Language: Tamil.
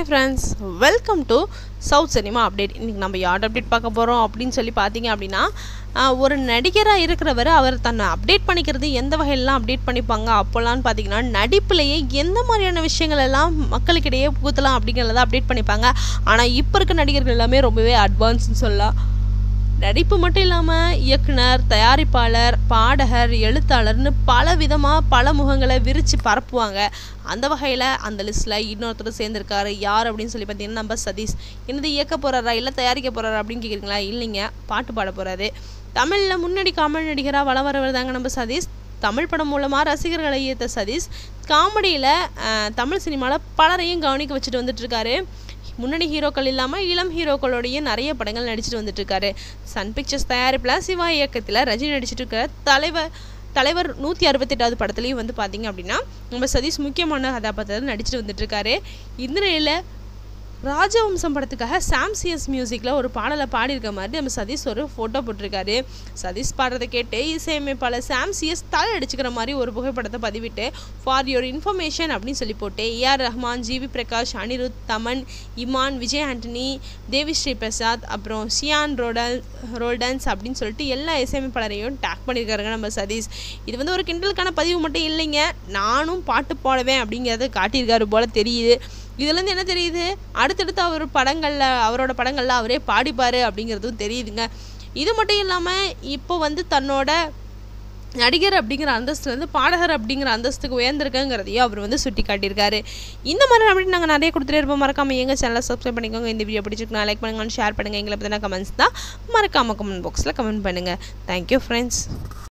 friends welcome to south cinema update இன்றைக்கி நம்ம யார் அப்டேட் பார்க்க போகிறோம் அப்படின்னு சொல்லி பார்த்தீங்க அப்படின்னா ஆஹ், ஒரு நடிகராக இருக்கிறவர் அவர் தன்னை அப்டேட் பண்ணிக்கிறது எந்த வகையிலலாம் அப்டேட் பண்ணிப்பாங்க அப்போல்லான்னு பார்த்தீங்கன்னா நடிப்புலேயே எந்த மாதிரியான விஷயங்கள் எல்லாம் மக்களுக்கிடையே புகுத்தலாம் அப்படிங்கிறத அப்டேட் பண்ணிப்பாங்க ஆனால் இப்போ இருக்க நடிகர்கள் எல்லாமே ரொம்பவே அட்வான்ஸ்னு சொல்லலாம் நடிப்பு மட்டும் இல்லாமல் இயக்குனர் தயாரிப்பாளர் பாடகர் எழுத்தாளர்னு பல விதமாக பல முகங்களை விரித்து பரப்புவாங்க அந்த வகையில் அந்த லிஸ்ட்டில் இன்னொருத்தர் சேர்ந்திருக்காரு யார் அப்படின்னு சொல்லி பார்த்தீங்கன்னா நம்ம சதீஷ் என்னது இயக்க போகிறாரா இல்லை தயாரிக்க போகிறாரா அப்படின்னு கேட்குறீங்களா இல்லைங்க பாட்டு பாட போகிறாரு தமிழில் முன்னணி காமெடி நடிகராக வளம் வரவர் தாங்க நம்ம சதீஷ் தமிழ் படம் மூலமாக ரசிகர்களை ஈர்த்த சதீஷ் காமெடியில் தமிழ் சினிமாவில் பலரையும் கவனிக்க வச்சுட்டு வந்துட்டுருக்காரு முன்னணி ஹீரோக்கள் இல்லாமல் இளம் ஹீரோக்களோடைய நிறைய படங்கள் நடிச்சிட்டு வந்துட்டு இருக்காரு சன் பிக்சர்ஸ் தயாரிப்பில் சிவா இயக்கத்தில் ரஜினி நடிச்சிட்டு இருக்கிற தலைவர் தலைவர் நூற்றி அறுபத்தெட்டாவது படத்துலையும் வந்து பார்த்தீங்க அப்படின்னா நம்ம சதீஷ் முக்கியமான கதாபாத்திரத்தில் நடிச்சிட்டு வந்துட்டு இருக்காரு இந்த நிலையில் ராஜவம்சம் படத்துக்காக சாம்சியஸ் மியூசிக்கில் ஒரு பாடலை பாடியிருக்க மாதிரி நம்ம சதீஷ் ஒரு ஃபோட்டோ போட்டிருக்காரு சதீஷ் பாடுறதை கேட்டு இசையமைப்பாளர் சாம்சியஸ் தலை அடிச்சுக்கிற மாதிரி ஒரு புகைப்படத்தை பதிவிட்டு ஃபார் யுவர் இன்ஃபர்மேஷன் அப்படின்னு சொல்லி போட்டு ஏஆர் ரஹ்மான் ஜிவி பிரகாஷ் அனிருத் தமன் இமான் விஜய் ஆண்டனி தேவி ஸ்ரீ பிரசாத் அப்புறம் சியான் ரோடல் ரோல்டன்ஸ் அப்படின்னு சொல்லிட்டு எல்லா இசையமைப்பாளரையும் டேக் பண்ணியிருக்காருங்க நம்ம சதீஷ் இது வந்து ஒரு கிண்டலுக்கான பதிவு மட்டும் இல்லைங்க நானும் பாட்டு பாடுவேன் அப்படிங்கிறத காட்டியிருக்காரு போல தெரியுது இதுலேருந்து என்ன தெரியுது அடுத்தடுத்து அவர் படங்களில் அவரோட படங்களில் அவரே பாடிப்பார் அப்படிங்கிறதும் தெரியுதுங்க இது மட்டும் இல்லாமல் இப்போ வந்து தன்னோட நடிகர் அப்படிங்கிற அந்தஸ்துலேருந்து பாடகர் அப்படிங்கிற அந்தஸ்துக்கு உயர்ந்திருக்குங்கிறதையும் அவர் வந்து சுட்டி காட்டியிருக்காரு இந்த மாதிரி அப்படி நாங்கள் நிறைய கொடுத்துட்டே இருப்போம் மறக்காமல் எங்கள் சேனலை சப்ஸ்கிரைப் பண்ணிக்கோங்க இந்த வீடியோ பிடிச்சிருக்கா லைக் பண்ணுங்க ஷேர் பண்ணுங்கள் எங்களை பற்றின கமெண்ட்ஸ் தான் மறக்காமல் கமெண்ட் பாக்ஸில் கமெண்ட் பண்ணுங்கள் தேங்க்யூ ஃப்ரெண்ட்ஸ்